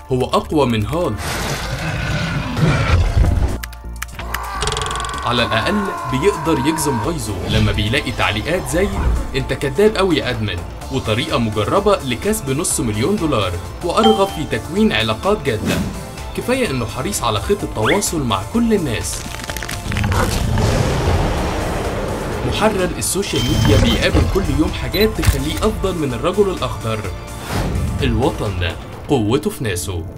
هو أقوى من هالك على الأقل بيقدر يجزم غيظه لما بيلاقي تعليقات زي أنت كذاب أوي يا أدمن وطريقة مجربة لكسب نص مليون دولار وأرغب في تكوين علاقات جادة كفاية إنه حريص على خيط التواصل مع كل الناس محرر السوشيال ميديا بيقابل كل يوم حاجات تخليه أفضل من الرجل الأخضر الوطن قوته في ناسه